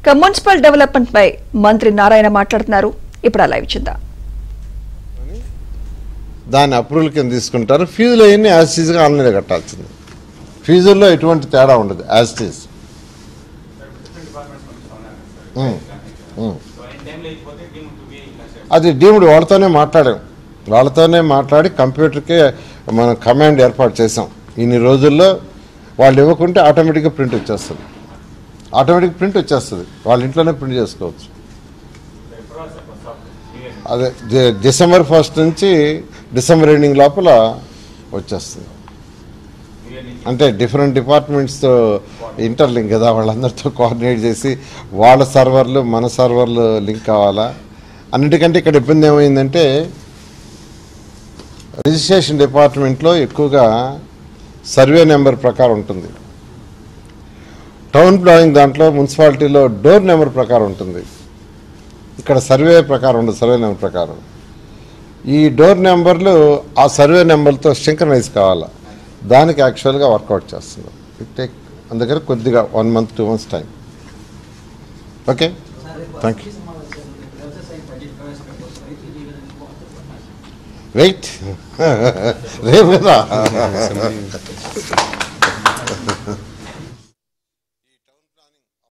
ఇక municipal development పై మంత్రి నారాయణ మాట్లాడుతున్నారు ఇప్పుడు ఆ లైవ్ చూద్దాం దాన్ని అప్రూవల్ కింద తీసుకుంటారు ఫీజులు అవన్నీ యాజ్ టీజ్గా ఆన్లైన్లో కట్టాల్సింది ఫీజుల్లో ఎటువంటి తేడా ఉండదు యాజ్ టీజ్ అది డీమ్డ్ వాళ్ళతోనే మాట్లాడాం వాళ్ళతోనే మాట్లాడి కంప్యూటర్కే మనం కమాండ్ ఏర్పాటు చేసాం ఇన్ని రోజుల్లో వాళ్ళు ఇవ్వకుంటే ఆటోమేటిక్గా ప్రింట్ వచ్చేస్తుంది ఆటోమేటిక్ ప్రింట్ వచ్చేస్తుంది వాళ్ళ ఇంట్లోనే ప్రింట్ చేసుకోవచ్చు అదే డి- డిసెంబర్ ఫస్ట్ నుంచి డిసెంబర్ ఎండింగ్ లోపల వచ్చేస్తుంది అంటే డిఫరెంట్ డిపార్ట్మెంట్స్తో ఇంటర్లింక్ కదా వాళ్ళందరితో కోఆర్డినేట్ చేసి వాళ్ళ సర్వర్లు మన సర్వర్లు లింక్ కావాలా అన్నిటికంటే ఇక్కడ ఇబ్బంది ఏమైందంటే రిజిస్ట్రేషన్ డిపార్ట్మెంట్లో ఎక్కువగా సర్వే నెంబర్ ప్రకారం ఉంటుంది టౌన్ ప్లానింగ్ దాంట్లో మున్సిపాలిటీలో డోర్ నెంబర్ ప్రకారం ఉంటుంది ఇక్కడ సర్వే ప్రకారం ఉండదు సర్వే నెంబర్ ప్రకారం ఈ డోర్ నెంబర్లు ఆ సర్వే నెంబర్తో సింక్రనైజ్ కావాలా దానికి యాక్చువల్గా వర్కౌట్ చేస్తున్నాం ఇట్ టేక్ అందుకని కొద్దిగా one month two months time okay thank you wait రేపు కదా